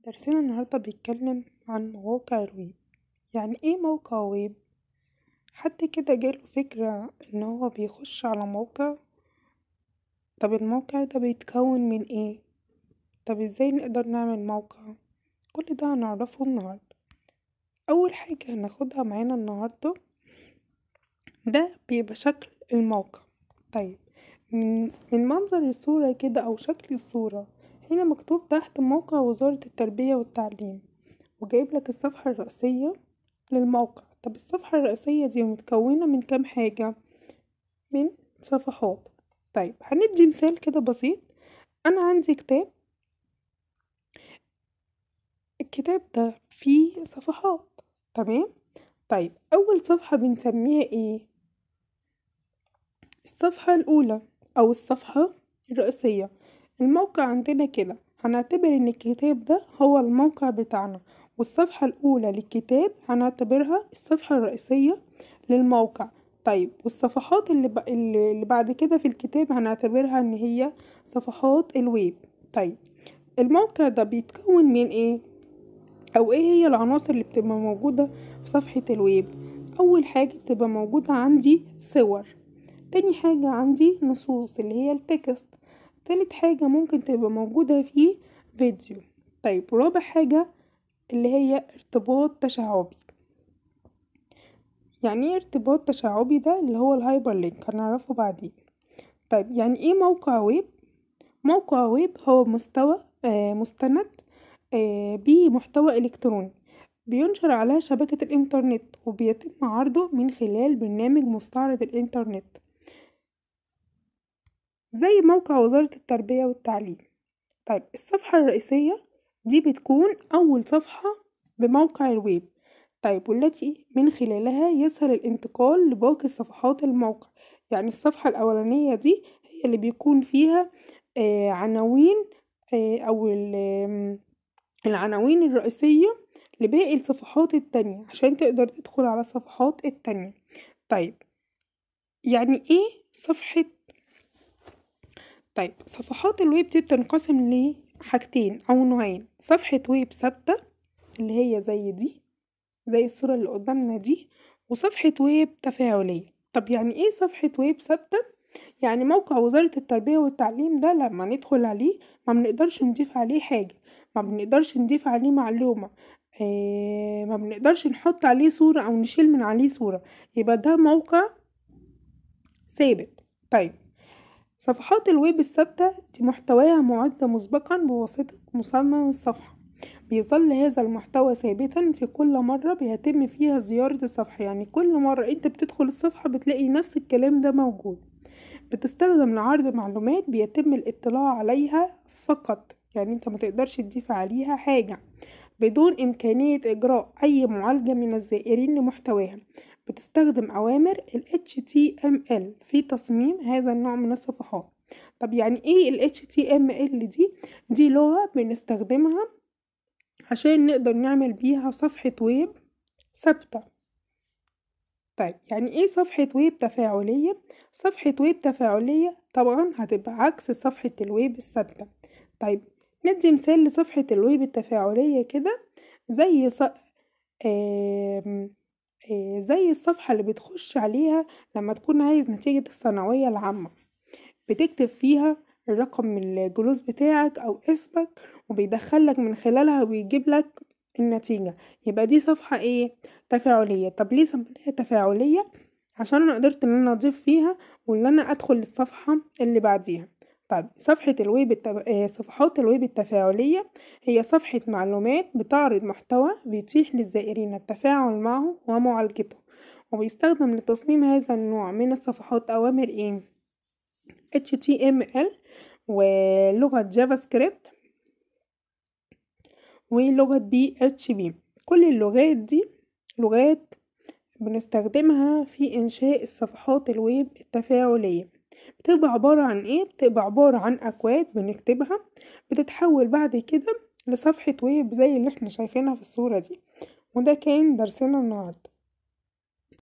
درسنا النهاردة بيتكلم عن مواقع الويب يعني ايه موقع ويب حد كده جاله فكرة ان هو بيخش على موقع طب الموقع ده بيتكون من ايه طب ازاي نقدر نعمل موقع كل ده هنعرفه النهاردة اول حاجة هناخدها معانا النهاردة ده بيبقى شكل الموقع طيب من, من منظر الصورة كده او شكل الصورة هنا مكتوب تحت موقع وزارة التربية والتعليم وجايبلك الصفحة الرئيسية للموقع طب الصفحة الرئيسية دي متكونة من كام حاجة من صفحات طيب هندي مثال كده بسيط أنا عندي كتاب الكتاب ده فيه صفحات تمام طيب أول صفحة بنسميها ايه الصفحة الأولى أو الصفحة الرئيسية الموقع عندنا كده هنعتبر ان الكتاب ده هو الموقع بتاعنا والصفحة الأولى للكتاب هنعتبرها الصفحة الرئيسية للموقع طيب والصفحات اللي, ب... اللي بعد كده في الكتاب هنعتبرها ان هي صفحات الويب طيب الموقع ده بيتكون من ايه او ايه هي العناصر اللي بتبقى موجودة في صفحة الويب اول حاجة بتبقى موجودة عندي صور تاني حاجة عندي نصوص اللي هي التكست تالت حاجة ممكن تبقى موجودة فيه فيديو طيب رابع حاجة اللي هي ارتباط تشعبي يعني ايه ارتباط تشعبي ده اللي هو الهايبر لينك هنعرفه بعدين طيب يعني ايه موقع ويب موقع ويب هو مستوى آه مستند آه بمحتوى الكتروني بينشر على شبكة الانترنت وبيتم عرضه من خلال برنامج مستعرض الانترنت زي موقع وزارة التربية والتعليم طيب الصفحة الرئيسية دي بتكون أول صفحة بموقع الويب طيب والتي من خلالها يسهل الانتقال لباقي صفحات الموقع يعني الصفحة الأولانية دي هي اللي بيكون فيها آه عناوين آه أو العناوين الرئيسية لباقي الصفحات التانية عشان تقدر تدخل على الصفحات التانية طيب يعني ايه صفحة طيب صفحات الويب دي بتنقسم لحاجتين أو نوعين صفحة ويب ثابتة اللي هي زي دي زي الصورة اللي قدامنا دي وصفحة ويب تفاعلية طب يعني ايه صفحة ويب ثابتة؟ يعني موقع وزارة التربية والتعليم ده لما ندخل عليه ما بنقدرش نضيف عليه حاجة ما بنقدرش نضيف عليه معلومة آه ما بنقدرش نحط عليه صورة أو نشيل من عليه صورة يبقى ده موقع ثابت طيب صفحات الويب الثابتة دي محتواها معد مسبقا بواسطة مصمم الصفحة بيظل هذا المحتوى ثابتا في كل مرة بيتم فيها زيارة الصفحة يعني كل مرة انت بتدخل الصفحة بتلاقي نفس الكلام ده موجود بتستخدم لعرض معلومات بيتم الاطلاع عليها فقط يعني انت متقدرش تضيف عليها حاجة بدون إمكانية إجراء أي معالجة من الزائرين لمحتواها بتستخدم أوامر ال HTML في تصميم هذا النوع من الصفحات طب يعني ايه ال HTML دي؟ دي لغة بنستخدمها عشان نقدر نعمل بيها صفحة ويب ثابتة طيب يعني ايه صفحة ويب تفاعلية؟ صفحة ويب تفاعلية طبعا هتبقى عكس صفحة الويب الثابتة طيب ندي مثال لصفحة الويب التفاعلية كده زي ص... آه... آه... زي الصفحة اللي بتخش عليها لما تكون عايز نتيجة الثانوية العامة بتكتب فيها الرقم الجلوس بتاعك أو اسمك وبيدخلك من خلالها ويجيب لك النتيجة يبقى دي صفحة ايه تفاعلية طب ليه سميتها تفاعلية عشان انا قدرت ان انا اضيف فيها وان انا ادخل للصفحة اللي بعديها طيب صفحة الويب التف... صفحات الويب التفاعلية هي صفحة معلومات بتعرض محتوى بيتيح للزائرين التفاعل معه ومعالجته وبيستخدم لتصميم هذا النوع من الصفحات أوامر ايه HTML ولغة جافا سكريبت ولغة PHP كل اللغات دي لغات بنستخدمها في إنشاء الصفحات الويب التفاعلية بتبقى عبارة عن ايه بتبقى عبارة عن اكواد بنكتبها بتتحول بعد كده لصفحة ويب زي اللي احنا شايفينها في الصورة دي وده كان درسنا النهاردة